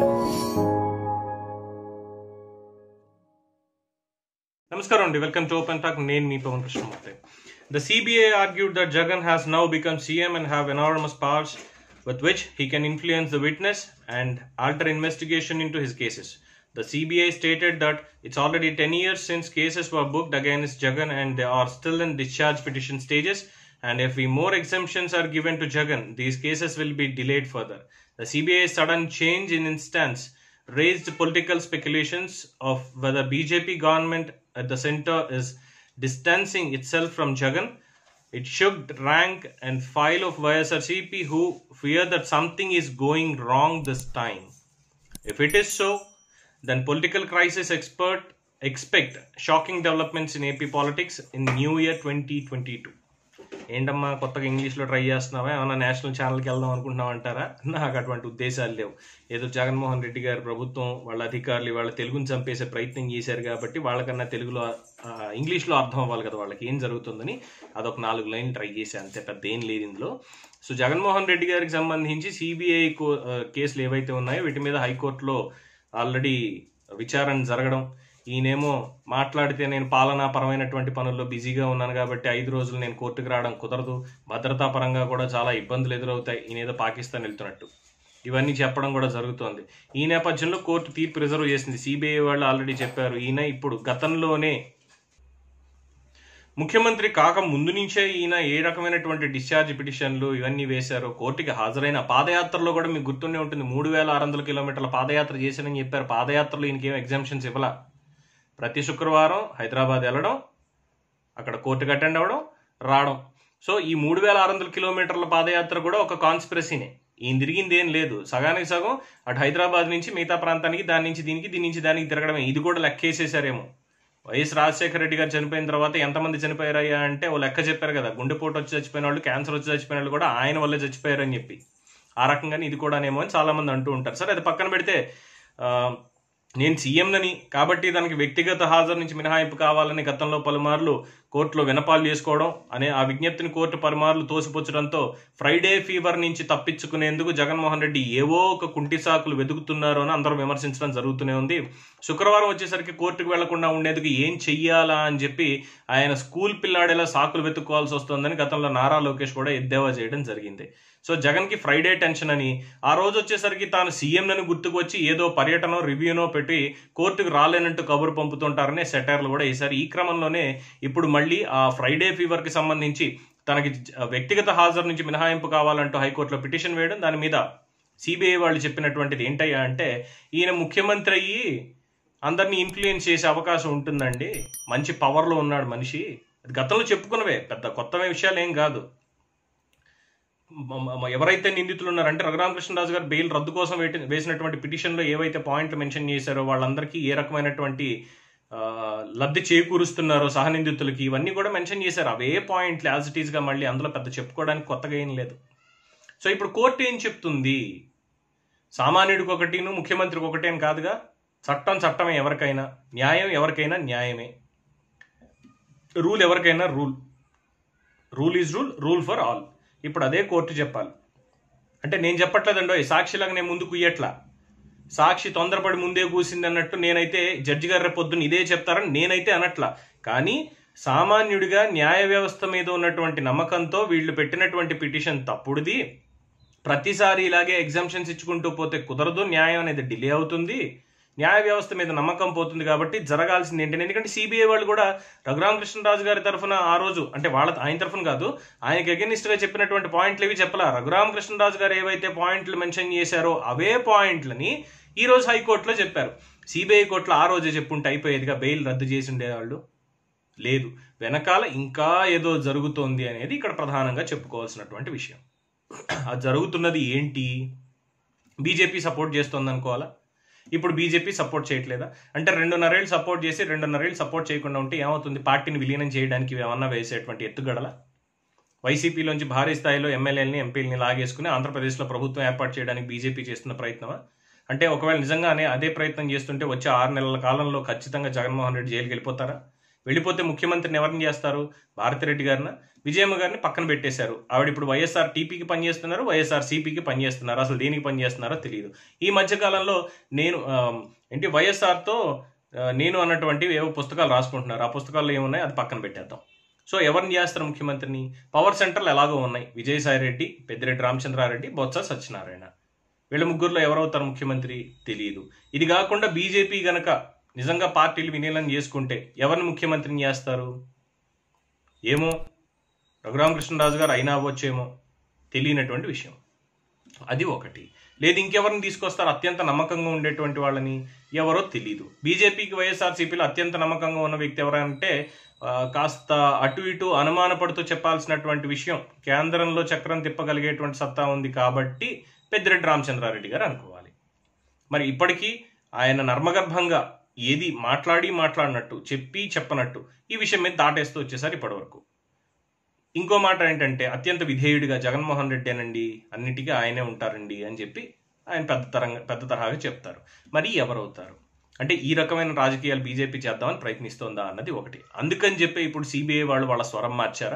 నమస్కారం అండి welcome to open talk నేను మీ Pavan Krishnamurthy the CBI argued that Jagan has now become CM and have enormous powers with which he can influence the witness and alter investigation into his cases. The CBI stated that it's already 10 years since cases were booked against Jagan and they are still in discharge petition stages. And if we more exemptions are given to Jagan, these cases will be delayed further. The CBI's sudden change in instance raised political speculations of whether BJP government at the center is distancing itself from Jagan it shook rank and file of YSRCP who fear that something is going wrong this time. If it is so, then political crisis expert expect shocking developments in AP politics in New Year 2022. ఏంటమ్మా కొత్తగా ఇంగ్లీష్లో try చేస్తున్నావా ఏమన్నా national ఛానల్కి వెళ్దాం అనుకుంటున్నావు అంటారా నాకు అటువంటి ఉద్దేశాలు లేవు ఏదో జగన్మోహన్ రెడ్డి గారి ప్రభుత్వం వాళ్ళ అధికారులు వాళ్ళ తెలుగుని చంపేసే ప్రయత్నం చేశారు కాబట్టి వాళ్ళకన్నా తెలుగులో ఆ, ఇంగ్లీష్లో అర్థం అవ్వాలి కదా వాళ్ళకి ఏం జరుగుతుందని అదొక నాలుగు లైన్లు ట్రై చేసే అంతే పెద్ద ఏం లేదు ఇందులో సో జగన్మోహన్ రెడ్డి గారికి సంబంధించి సిబిఐ కేసులు ఏవైతే ఉన్నాయో వీటి మీద హైకోర్టులో ఆల్రెడీ విచారణ జరగడం ఈయనేమో మాట్లాడితే నేను పాలనాపరమైనటువంటి పనుల్లో బిజీగా ఉన్నాను కాబట్టి ఐదు రోజులు నేను కోర్టుకు రావడం కుదరదు భద్రతా పరంగా కూడా చాలా ఇబ్బందులు ఎదురవుతాయి ఈయనేదో పాకిస్తాన్ వెళ్తున్నట్టు ఇవన్నీ చెప్పడం కూడా జరుగుతోంది ఈ నేపథ్యంలో కోర్టు తీర్పు రిజర్వ్ చేసింది సిబిఐ వాళ్ళు ఆల్రెడీ చెప్పారు ఈయన ఇప్పుడు గతంలోనే ముఖ్యమంత్రి కాక ముందు నుంచే ఈయన ఏ రకమైనటువంటి డిశ్చార్జ్ పిటిషన్లు ఇవన్నీ వేశారు కోర్టుకి హాజరైన పాదయాత్రలో కూడా మీకు గుర్తుండే ఉంటుంది మూడు వేల ఆరు వందల కిలోమీటర్ల పాదయాత్ర చేశానని చెప్పారు పాదయాత్రలో ఈయనకేం ఎగ్జామ్షన్స్ ఇవ్వాల ప్రతి శుక్రవారం హైదరాబాద్ వెళ్ళడం అక్కడ కోర్టుకు అటెండ్ అవ్వడం రావడం సో ఈ మూడు వేల ఆరు వందల కిలోమీటర్ల పాదయాత్ర కూడా ఒక కాన్స్పిరసీనే ఈయన తిరిగింది ఏం లేదు సగానికి సగం అటు హైదరాబాద్ నుంచి మిగతా ప్రాంతానికి దాని నుంచి దీనికి దీని నుంచి దానికి తిరగడమే ఇది కూడా లెక్కేసేసారేమో వైఎస్ రాజశేఖర రెడ్డి గారు చనిపోయిన తర్వాత ఎంతమంది చనిపోయారయ్యా అంటే ఓ లెక్క చెప్పారు కదా గుండెపోటు వచ్చి చచ్చిపోయిన వాళ్ళు క్యాన్సర్ వచ్చి చచ్చిపోయిన వాళ్ళు కూడా ఆయన వల్లే చచ్చిపోయారని చెప్పి ఆ రకంగానే ఇది కూడానేమో అని చాలా మంది అంటూ ఉంటారు సరే అది పక్కన పెడితే ఆ, నేను సీఎంనని కాబట్టి దానికి వ్యక్తిగత హాజరు నుంచి మినహాయింపు కావాలని గతంలో పలుమార్లు కోర్టులో వినపాలు చేసుకోవడం అనే ఆ విజ్ఞప్తిని కోర్టు పలుమార్లు తోసిపుచ్చడంతో ఫ్రైడే ఫీవర్ నుంచి తప్పించుకునేందుకు జగన్మోహన్ రెడ్డి ఏవో ఒక కుంటి సాకులు వెతుకుతున్నారు అని అందరూ విమర్శించడం జరుగుతూనే ఉంది శుక్రవారం వచ్చేసరికి కోర్టుకు వెళ్లకుండా ఉండేందుకు ఏం చెయ్యాలా అని చెప్పి ఆయన స్కూల్ పిల్లాడేలా సాకులు వెతుక్కోవాల్సి వస్తుందని గతంలో నారా లోకేష్ కూడా ఎద్దేవా చేయడం జరిగింది సో జగన్ కి ఫ్రైడే టెన్షన్ అని ఆ రోజు వచ్చేసరికి తాను సీఎం నని గుర్తుకు వచ్చి ఏదో పర్యటన రివ్యూనో పెట్టి కోర్టుకు రాలేనట్టు కబురు పంపుతుంటారనే సెటైర్లు కూడా వేశారు ఈ క్రమంలోనే ఇప్పుడు మళ్ళీ ఆ ఫ్రైడే ఫీవర్ కి సంబంధించి తనకి జ- వ్యక్తిగత హాజరు నుంచి మినహాయింపు కావాలంటూ హైకోర్టులో పిటిషన్ వేయడం దాని మీద సిబిఐ వాళ్ళు చెప్పినటువంటిది ఏంటయ్యా అంటే ఈయన ముఖ్యమంత్రి అయ్యి అందరినీ ఇన్ఫ్లుయెన్స్ చేసే అవకాశం ఉంటుందండి మంచి పవర్లో ఉన్నాడు మనిషి అది గతంలో చెప్పుకున్నవే పెద్ద కొత్త విషయాలు ఏం కాదు మ- మ- ఎవరైతే నిందితులు ఉన్నారంటే రఘురామకృష్ణరాజు గారు బెయిల్ రద్దు కోసం వేటి- వేసినటువంటి పిటిషన్లో ఏవైతే పాయింట్లు మెన్షన్ చేశారో వాళ్ళందరికీ ఏ రకమైనటువంటి ఆ, లబ్ధి చేకూరుస్తున్నారో సహనిందితులకి ఇవన్నీ కూడా మెన్షన్ చేశారు అవే పాయింట్లు యాజ్ ఇట్ ఈస్గా మళ్ళీ అందులో పెద్ద చెప్పుకోవడానికి కొత్తగా ఏం లేదు సో ఇప్పుడు కోర్టు ఏం చెప్తుంది సామాన్యుడికి ఒకటిను ముఖ్యమంత్రికి ఒకటి అని కాదుగా చట్టం చట్టమే ఎవరికైనా న్యాయం ఎవరికైనా న్యాయమే రూల్ ఎవరికైనా rule rule is rule rule for all ఇప్పుడు అదే కోర్టు చెప్పాలి అంటే నేను చెప్పట్లేదండో సాక్షిలాగా నేను ముందు కుయ్యట్లా సాక్షి తొందరపడి ముందే కూసింది అన్నట్టు నేనైతే జడ్జి గారి రేపు పొద్దున్న ఇదే చెప్తారని నేనైతే అనట్లా కానీ సామాన్యుడిగా న్యాయ వ్యవస్థ మీద ఉన్నటువంటి నమ్మకంతో వీళ్ళు పెట్టినటువంటి పిటిషన్ తప్పుడుది ప్రతిసారి ఇలాగే ఎగ్జామ్షన్స్ ఇచ్చుకుంటూ పోతే కుదరదు న్యాయం అనేది డిలే అవుతుంది న్యాయ వ్యవస్థ మీద నమ్మకం పోతుంది కాబట్టి జరగాల్సింది ఏంటంటే ఎందుకంటే సిబిఐ వాళ్ళు కూడా రఘురామకృష్ణరాజు గారి తరఫున ఆ రోజు అంటే వాళ్ళ ఆయన తరఫున కాదు ఆయనకి అగెనిస్ట్ గా చెప్పినటువంటి పాయింట్లు ఏవి చెప్పలా రఘురామకృష్ణరాజు గారు ఏవైతే పాయింట్లు మెన్షన్ చేశారో అవే పాయింట్లని ఈ రోజు హైకోర్టులో చెప్పారు సిబిఐ కోర్టులో ఆ రోజే చెప్పుంటే అయిపోయేదిగా బెయిల్ రద్దు చేసి ఉండేవాళ్ళు లేదు వెనకాల ఇంకా ఏదో జరుగుతోంది అనేది ఇక్కడ ప్రధానంగా చెప్పుకోవాల్సినటువంటి విషయం అది జరుగుతున్నది ఏంటి బీజేపీ సపోర్ట్ చేస్తుంది అనుకోవాలా ఇప్పుడు బీజేపీ సపోర్ట్ చేయట్లేదా అంటే రెండున్నరేళ్ళు సపోర్ట్ చేసి రెండున్నరేళ్ళు సపోర్ట్ చేయకుండా ఉంటే ఏమవుతుంది పార్టీని విలీనం చేయడానికి ఏమన్నా వేసేటువంటి ఎత్తుగడల వైసీపీలోంచి భారీ స్థాయిలో ఎమ్మెల్యేలని ఎంపీలని లాగేసుకుని ఆంధ్రప్రదేశ్లో ప్రభుత్వం ఏర్పాటు చేయడానికి బీజేపీ చేస్తున్న ప్రయత్నమా అంటే ఒకవేళ నిజంగానే అదే ప్రయత్నం చేస్తుంటే వచ్చే ఆరు నెలల కాలంలో ఖచ్చితంగా జగన్మోహన్ రెడ్డి జైలుకి వెళ్ళిపోతారా వెళ్ళిపోతే ముఖ్యమంత్రిని ఎవరిని చేస్తారు భారతిరెడ్డి గారిన విజయమ్మ గారిని పక్కన పెట్టేశారు ఆవిడ ఇప్పుడు వైఎస్ఆర్ టీపీకి పనిచేస్తున్నారు వైఎస్ఆర్ సిపికి పనిచేస్తున్నారు అసలు దేనికి పనిచేస్తున్నారో తెలియదు ఈ మధ్యకాలంలో నేను ఆ, ఏంటి వైఎస్ఆర్తో ఆ, నేను అన్నటువంటి ఏవో పుస్తకాలు రాసుకుంటున్నారు ఆ పుస్తకాల్లో ఏమున్నాయి అది పక్కన పెట్టేద్దాం సో ఎవరిని చేస్తారు ముఖ్యమంత్రిని పవర్ సెంటర్లు ఎలాగో ఉన్నాయి విజయసాయి రెడ్డి పెద్దిరెడ్డి రామచంద్రారెడ్డి బొత్స సత్యనారాయణ వీళ్ళ ముగ్గురులో ఎవరవుతారు ముఖ్యమంత్రి తెలియదు ఇది కాకుండా బీజేపీ గనక నిజంగా పార్టీలు విలీనం చేసుకుంటే ఎవరిని ముఖ్యమంత్రిని చేస్తారు ఏమో రఘురామకృష్ణరాజు గారు అయినా అవ్వచ్చేమో తెలియనటువంటి విషయం అది ఒకటి లేదు ఇంకెవరిని తీసుకొస్తారు అత్యంత నమ్మకంగా ఉండేటువంటి వాళ్ళని ఎవరో తెలియదు బీజేపీకి వైఎస్ఆర్సీపీలో అత్యంత నమ్మకంగా ఉన్న వ్యక్తి ఎవరంటే ఆ, కాస్త అటు ఇటు అనుమానపడుతూ చెప్పాల్సినటువంటి విషయం కేంద్రంలో చక్రం తిప్పగలిగేటువంటి సత్తా ఉంది కాబట్టి పెద్దిరెడ్డి రామచంద్రారెడ్డి గారు అనుకోవాలి మరి ఇప్పటికీ ఆయన నర్మగర్భంగా ఏది మాట్లాడి మాట్లాడినట్టు చెప్పి చెప్పనట్టు ఈ విషయం మీద దాటేస్తూ వచ్చేసారు ఇప్పటివరకు ఇంకో మాట ఏంటంటే అత్యంత విధేయుడిగా జగన్మోహన్ రెడ్డి అనండి అన్నిటికీ ఆయనే ఉంటారండి అని చెప్పి ఆయన పెద్ద తరంగా పెద్ద తరహాగా చెప్తారు మరి ఎవరవుతారు అంటే ఈ రకమైన రాజకీయాలు బీజేపీ చేద్దామని ప్రయత్నిస్తోందా అన్నది ఒకటి అందుకని చెప్పి ఇప్పుడు సిబిఐ వాళ్ళు వాళ్ళ స్వరం మార్చారా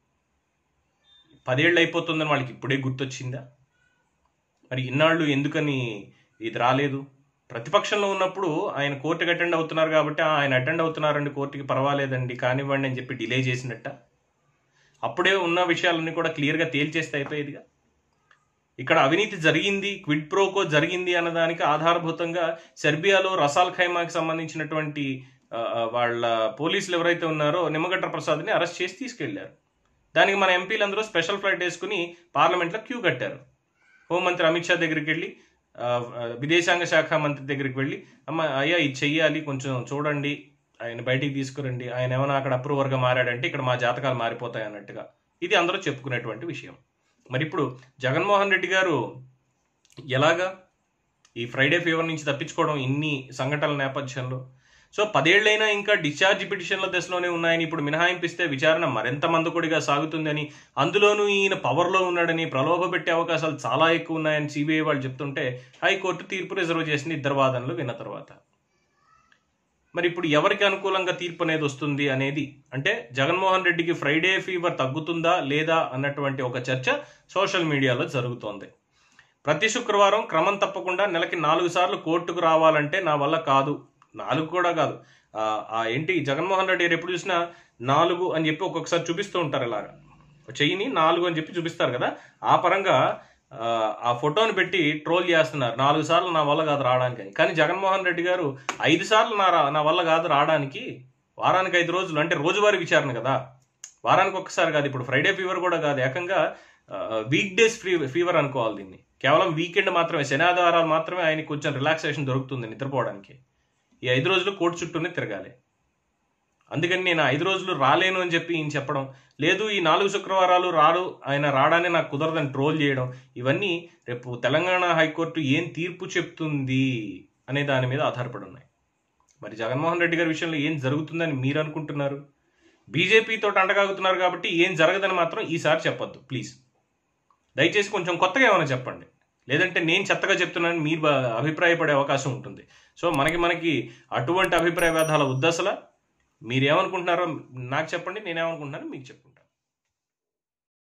పదేళ్ళు అయిపోతుందని వాళ్ళకి ఇప్పుడే గుర్తొచ్చిందా మరి ఇన్నాళ్ళు ఎందుకని ఇది రాలేదు ప్రతిపక్షంలో ఉన్నప్పుడు ఆయన కోర్టుకి అటెండ్ అవుతున్నారు కాబట్టి "ఆ, ఆయన అటెండ్ అవుతున్నారండి కోర్టుకి పర్వాలేదండి కానివ్వండి అని చెప్పి డిలే చేసినట్ట అప్పుడే ఉన్న విషయాలన్నీ కూడా క్లియర్గా తేల్చేస్తే అయిపోయేదిగా ఇక్కడ అవినీతి జరిగింది క్విడ్ ప్రోకో జరిగింది అన్నదానికి ఆధారభూతంగా సెర్బియాలో రసాల్ ఖైమాకి సంబంధించినటువంటి ఆ, ఆ, వాళ్ళ పోలీసులు ఎవరైతే ఉన్నారో నిమ్మగడ్డ ప్రసాద్ని అరెస్ట్ చేసి తీసుకెళ్లారు దానికి మన ఎంపీలందరూ స్పెషల్ ఫ్లైట్ వేసుకుని పార్లమెంట్లో క్యూ కట్టారు హోంమంత్రి అమిత్ షా దగ్గరికి వెళ్ళి ఆ, ఆ, విదేశాంగ శాఖ మంత్రి దగ్గరికి వెళ్ళి అమ్మ అయ్యా ఇది చెయ్యాలి కొంచెం చూడండి ఆయన బయటికి తీసుకురండి ఆయన ఏమైనా అక్కడ అప్రూవర్గా మారాడంటే ఇక్కడ మా జాతకాలు మారిపోతాయి అన్నట్టుగా ఇది అందరూ చెప్పుకునేటువంటి విషయం మరి ఇప్పుడు జగన్మోహన్ రెడ్డి గారు ఎలాగా ఈ ఫ్రైడే ఫీవర్ నుంచి తప్పించుకోవడం ఇన్ని సంఘటనల నేపథ్యంలో సో పదేళ్లైనా ఇంకా డిశ్చార్జ్ పిటిషన్ల దశలోనే ఉన్నాయని ఇప్పుడు మినహాయింపిస్తే విచారణ మరింత మందకొడిగా సాగుతుందని అందులోనూ ఈయన పవర్లో ఉన్నాడని ప్రలోభ పెట్టే అవకాశాలు చాలా ఎక్కువ ఉన్నాయని సిబిఐ వాళ్ళు చెప్తుంటే హైకోర్టు తీర్పు రిజర్వ్ చేసింది ఇద్దరు వాదనలు విన్న తర్వాత మరి ఇప్పుడు ఎవరికి అనుకూలంగా తీర్పు అనేది వస్తుంది అనేది అంటే జగన్మోహన్ రెడ్డికి ఫ్రైడే ఫీవర్ తగ్గుతుందా లేదా అన్నటువంటి ఒక చర్చ సోషల్ మీడియాలో జరుగుతోంది ప్రతి శుక్రవారం క్రమం తప్పకుండా నెలకి నాలుగు సార్లు కోర్టుకు రావాలంటే నా వల్ల కాదు నాలుగు కూడా కాదు ఆ, ఆ ఏంటి జగన్మోహన్ రెడ్డి గారు ఎప్పుడు చూసినా నాలుగు అని చెప్పి ఒక్కొక్కసారి చూపిస్తూ ఉంటారు ఇలాగా చెయ్యిని నాలుగు అని చెప్పి చూపిస్తారు కదా ఆ పరంగా ఆ, ఆ ఫోటోని పెట్టి ట్రోల్ చేస్తున్నారు నాలుగు సార్లు నా వల్ల కాదు రావడానికి అని. కానీ జగన్మోహన్ రెడ్డి గారు ఐదు సార్లు నా రా- నా వల్ల కాదు రావడానికి వారానికి ఐదు రోజులు అంటే రోజువారీ విచారణ కదా వారానికి ఒక్కసారి కాదు ఇప్పుడు ఫ్రైడే ఫీవర్ కూడా కాదు ఏకంగా వీక్ డేస్ ఫ్రీ ఫీవర్ అనుకోవాలి దీన్ని కేవలం వీకెండ్ మాత్రమే శనాధారాలు మాత్రమే ఆయనకి కొంచెం రిలాక్సేషన్ దొరుకుతుంది నిద్రపోవడానికి ఈ ఐదు రోజులు కోర్టు చుట్టూనే తిరగాలి అందుకని నేను ఐదు రోజులు రాలేను అని చెప్పి ఈయన చెప్పడం లేదు ఈ నాలుగు శుక్రవారాలు రాడు ఆయన రావడాన్ని నాకు కుదరదని ట్రోల్ చేయడం ఇవన్నీ రేపు తెలంగాణ హైకోర్టు ఏం తీర్పు చెప్తుంది అనే దాని మీద ఆధారపడి ఉన్నాయి మరి జగన్మోహన్ రెడ్డి గారి విషయంలో ఏం జరుగుతుందని మీరు అనుకుంటున్నారు బీజేపీతో అండగాగుతున్నారు కాబట్టి ఏం జరగదని మాత్రం ఈసారి చెప్పొద్దు ప్లీజ్ దయచేసి కొంచెం కొత్తగా ఏమైనా చెప్పండి లేదంటే నేను చెత్తగా చెప్తున్నానని మీరు బా- అభిప్రాయపడే అవకాశం ఉంటుంది సో మనకి మనకి అటువంటి అభిప్రాయ భేదాల ఉద్దసల మీరేమనుకుంటున్నారో నాకు చెప్పండి నేనేమనుకుంటున్నానో మీకు చెప్పుకుంటాను